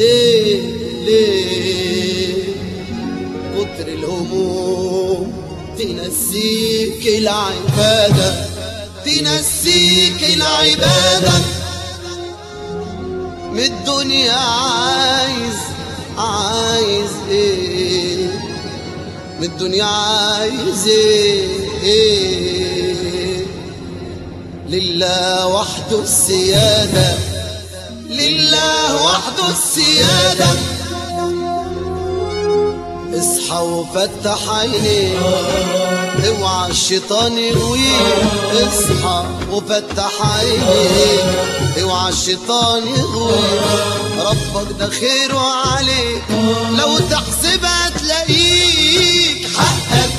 ليه ليه كتر الهموم تنسيك العبادة تنسيك العبادة من الدنيا عايز عايز ايه من الدنيا عايز ايه, إيه لله وحده السيادة لله وحده السيادة اصحى وفتح عينيك اوعى الشيطان يغويك اصحى وفتح عينيك اوعى الشيطان يغويك ربك ده خيره عليك لو تحسبها تلاقيك حقك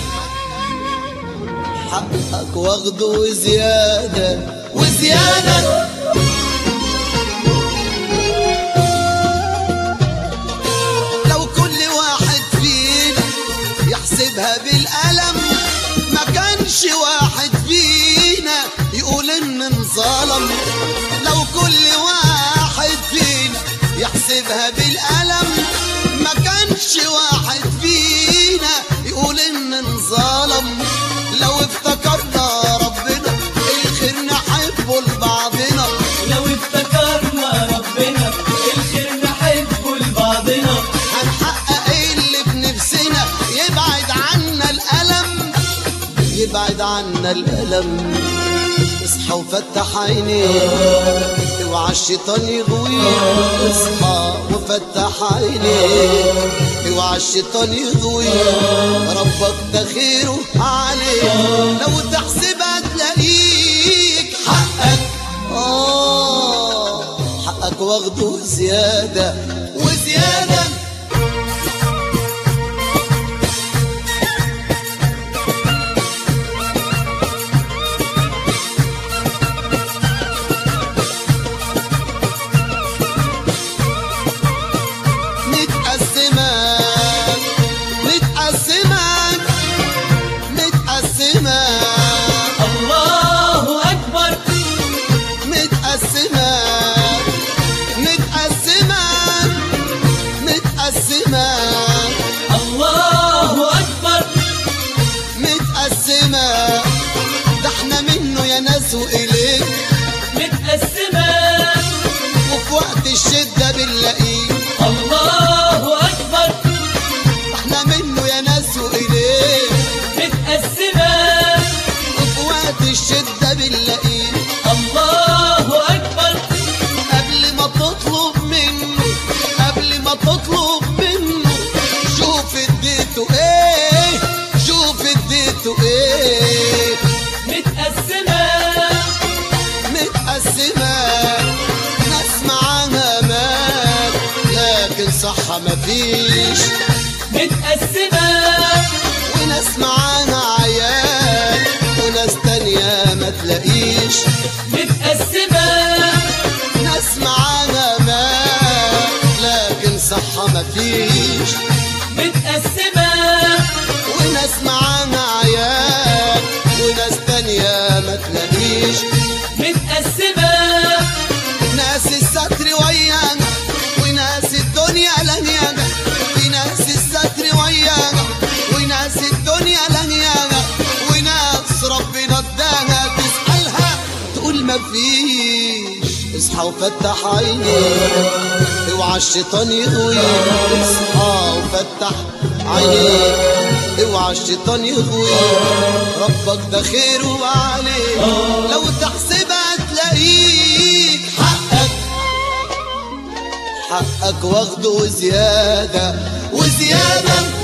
حقك واخده وزيادة وزيادة لو كل واحد فينا يحسبها بالقلم ما كانش واحد فينا يقول ان انظلم لو كل واحد فينا يحسبها بالقلم ما كانش واحد فينا يقول ان انظلم لو افتكرنا ربنا الخير نحبه لبعضنا لو افتكرنا ربنا الخير نحبه لبعضنا هنحقق اللي بنفسنا يبعد عنا الألم يبعد عنا الألم اصحى وفتح عينيك اوعى الشيطان يغويك اصحى وفتح عينيك اوعى الشيطان يغويك ربك ده خيره عليك لو تحسبها تلاقيك حقك آه حقك واخده زيادة وزيادة متقسمة متقسمة متقسمة الله أكبر متقسمة متقسمة متقسمة الله أكبر متقسمة ده احنا منه يا ناس وإليه متقسمة وفي وقت الشدة بنلاقيه الله أكبر احنا منه يا ناس وإليه متقسمة وفي وقت الشدة بنلاقيه الله أكبر قبل ما تطلب منه قبل ما تطلب منه شوف اديته ايه شوف اديته ايه متقسمة متقسمة ناس معاها مال لكن صحة مفيش متقسمة وناس معاها عيال وناس تانية ما تلاقيش متقسمة ناس معاها مال لكن صحة مفيش متقسمة وناس معاها عيال وناس تانية ما تلاقيش متقسمة ناس الستر ويانا وناس الدنيا لهيانا في ناس الستر ويانا وناس الدنيا لهيانا وناس ربنا اداها تسألها تقول ما فيش اصحى وفتح عينيك اوعى الشيطان يغويك اصحى وفتح عينيك اوعى الشيطان يغويك ربك ده خيره عليك لو تحسبها تلاقيك حقك حقك واخده وزيادة وزيادة